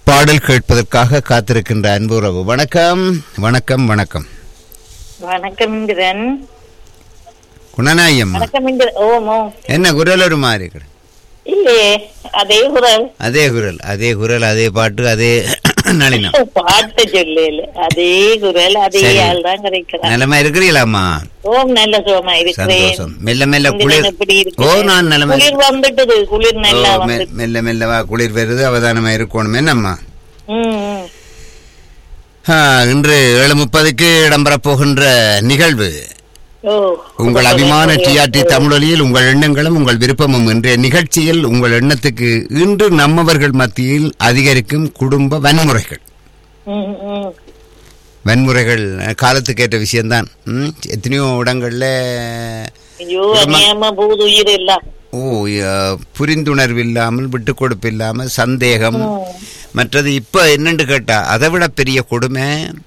பாடல் கேட்பதற்காக காத்திருக்கின்ற அன்பு உறவு வணக்கம் வணக்கம் வணக்கம் வணக்கம் இந்திரன் குணநாயம்மா வணக்கம் இந்திரன் ஓம் ஓம் என்ன குரல் ஒரு மாதிரி இருக்கு இல்லையே அதே குரல் அதே குரல் அதே குரல் அதே பாட்டு அதே நளினம் பாட்டு சொல்லல அதே குரல் அதே சரி. ஆள் தான் கிடைக்கிறார் நலமா இருக்கிறீங்களாம்மா ஓம் நல்ல சுகமா இருக்கிறேன் சந்தோஷம் மெல்ல மெல்ல இந்திரன் குளிர் எப்படி ஓ இருக்கிறார்? நான் நலமா குளிர் வந்துட்டது குளிர் ஓ, நல்லா மெ- வந்து மெல்ல மெல்ல வா குளிர் வருது அவதானமா இருக்கணும் என்னம்மா ம், ம். ஆ, இன்று ஏழு முப்பதுக்கு இடம்பெறப் போகின்ற நிகழ்வு ஓ உங்கள் அபிமான டிஆர்டி தமிழொலியில் உங்கள் எண்ணங்களும் உங்கள் விருப்பமும் இன்றைய நிகழ்ச்சியில் உங்கள் எண்ணத்துக்கு இன்று நம்மவர்கள் மத்தியில் அதிகரிக்கும் குடும்ப வன்முறைகள் ம், ம். வன்முறைகள் அஹ், காலத்துக்கு ஏற்ற விஷயம்தான் ம், எத்தனையோ இடங்கள்ல ஐயோ அநியாயமா போகுது உயிர் எல்லாம் ஓ அஹ், புரிந்துணர்வு இல்லாமல் விட்டு கொடுப்பு இல்லாமல் சந்தேகம் மற்றது இப்ப என்னன்னு கேட்டா அதை விட பெரிய கொடுமை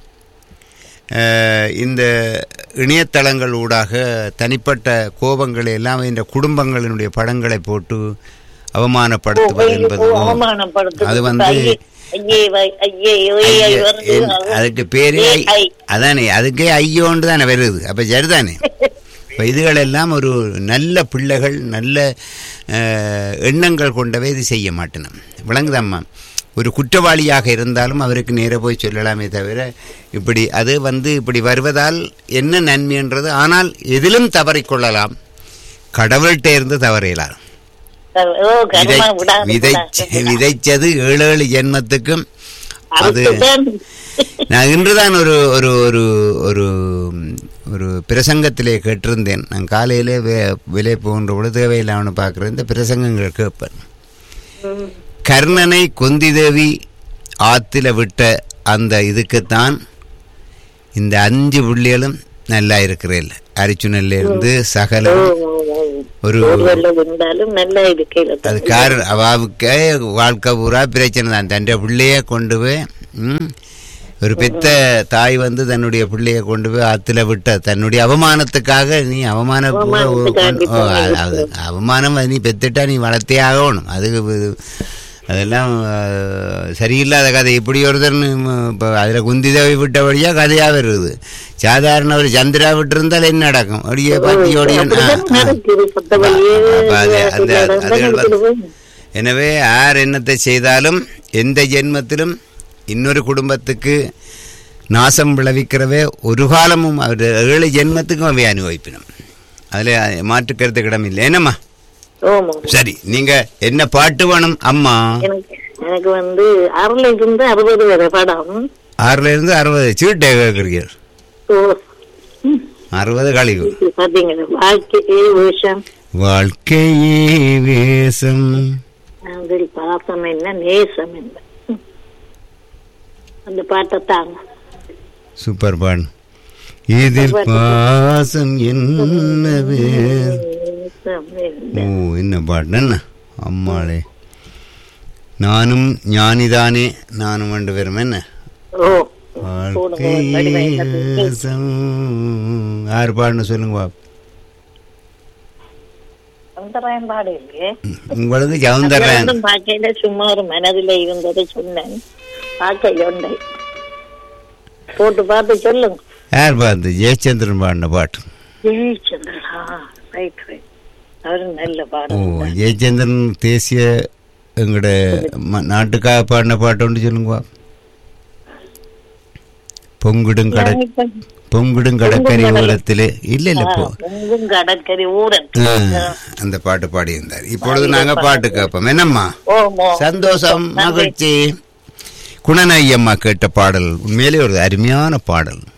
அஹ், இந்த இணையதளங்கள் ஊடாக தனிப்பட்ட கோபங்களை எல்லாம் இந்த குடும்பங்களினுடைய படங்களை போட்டு அவமானப்படுத்துவது என்பது அவமானப்படுத்துது. அது வந்து ஐயே, ஐயே, வை, ஐயே, ஐயே, ஐயே, ஐய- வருது. என்- அதுக்கு பேரு ஏ, ஐ- ஐ. அதானே அதுக்கே ஐயோண்டு தானே வருது அப்ப சரிதானே இப்ப இதுகளெல்லாம் ஒரு நல்ல பிள்ளைகள் நல்ல அஹ், எண்ணங்கள் கொண்டவை இது செய்ய மாட்டேன் விளங்குதம்மா ஒரு குற்றவாளியாக இருந்தாலும் அவருக்கு நேர போய் சொல்லலாமே தவிர இப்படி அது வந்து இப்படி வருவதால் என்ன நன்மைன்றது ஆனால் எதிலும் தவறிக்கொள்ளலாம் கடவுள்கிட்ட இருந்து தவறியலாம் ஓ, கர்மா விடாது, விதைச்ச விடாது. விதைச்சது ஏழு ஏழு ஜென்மத்துக்கும் அது அதுக்குதான் நான் இன்றுதான் ஒரு ஒரு ஒரு ஒரு ஒரு பிரசங்கத்திலே கேட்டிருந்தேன் நான் காலையிலே வே விலை போகின்ற பொழுது தேவையில்லாமனு பார்க்குறேன் இந்த பிரசங்கங்கள் கேட்பேன் ம். கர்ணனை குந்தி தேவி ஆத்துல விட்ட அந்த இதுக்குத்தான் இந்த அஞ்சு புள்ளிகளும் நல்லா இருக்கிறேன் அரிச்சுனல்ல இருந்து சகலம் ஒரு ஊர்வல இருந்தாலும் நல்லா இருக்கையில அது கார் அவாவுக்கு வாழ்க்கை பூரா பிரச்சனை தான் தன் பிள்ளைய கொண்டு போய் ம், ஒரு பெத்த தாய் வந்து தன்னுடைய பிள்ளைய கொண்டு போய் ஆத்துல விட்ட தன்னுடைய அவமானத்துக்காக நீ அவமான பூரா ஓ, அவமானத்துக்காண்டி ஓ, அது- அது அவமானம் அது நீ பெத்துட்டா நீ வளர்த்தே ஆகணும் அது இது- அதெல்லாம் அஹ், சரியில்லாத கதை இப்படி ஒருத்தர் இப்போ அதில் குந்தி தேவி விட்ட வழியா கதையா வருது சாதாரண ஒரு சந்திரா விட்டு இருந்தால் என்ன நடக்கும் அப்படியே பத்தியோடைய எனவே யார் என்னத்தை செய்தாலும் எந்த ஜென்மத்திலும் இன்னொரு குடும்பத்துக்கு நாசம் விளைவிக்கிறவே ஒரு காலமும் அவர் ஏழு ஜென்மத்துக்கும் அவை அனுபவிப்பினும் அதில் மாற்றுக்கருத்து கிடமில்லை என்னம்மா ஓமா சரி நீங்க என்ன பாட்டு வேணும் அம்மா எனக்கு எனக்கு வந்து அறுல இருந்து அறுபது வரை படம் ஆறுல இருந்து அறுபது சீட்டை கேட்குறீர்கள் ஓ அறுபது கழிவு பாத்தீங்கன்னா வாழ்க்கையே வேஷம் வாழ்க்கையே வேஷம் அதில் பாசம் என்ன நேசம் என்ன ம். அந்த பாட்டை தாங்க சூப்பர் பாடு இதில் பாசம் என்ன வேர் நேசம் என்ன ஓ என்ன பாட்டு என்ன அம்மாளே நானும் ஞானிதானே நானும் ரெண்டு பேரும் என்ன ஓ வாழ்க்கையே வேஷம். யார் பாடுன்னு சொல்லுங்க பாப்போம். சந்தராயம் பாடு இல்லையே உங்களுக்கு சவுந்தரன் ஒன்றும் பார்க்கையில சும்மா ஒரு மனதில் இருந்ததை சொன்னேன் பார்க்கையில உண்டை போட்டு பார்த்து சொல்லுங்க யார் பார்த்து ஜெயச்சந்திரன் பாடின பாட்டு ஜெயச்சந்திரா ரைட் ரைட் அவரு நல்ல ஓ பாடம் ஜெயச்சந்திரன் தேசிய எங்கட ம- நாட்டுக்காக பாடின பாட்டு ஒன்று சொல்லுங்க பாப்போம். பொங்கிடும் கட பொங்கிடும் கடற்கரை ஓரத்திலே இல்ல இல்ல போ பொங்கும் கடற்கரை ஊரன் ஆ, அந்த பாட்டு பாடியிருந்தார் இப்பொழுது நாங்க பாட்டு கேட்போம் என்னம்மா ஓமோ சந்தோஷம் மகிழ்ச்சி குணநாயகி அம்மா கேட்ட பாடல் உண்மையிலே ஒரு அருமையான பாடல்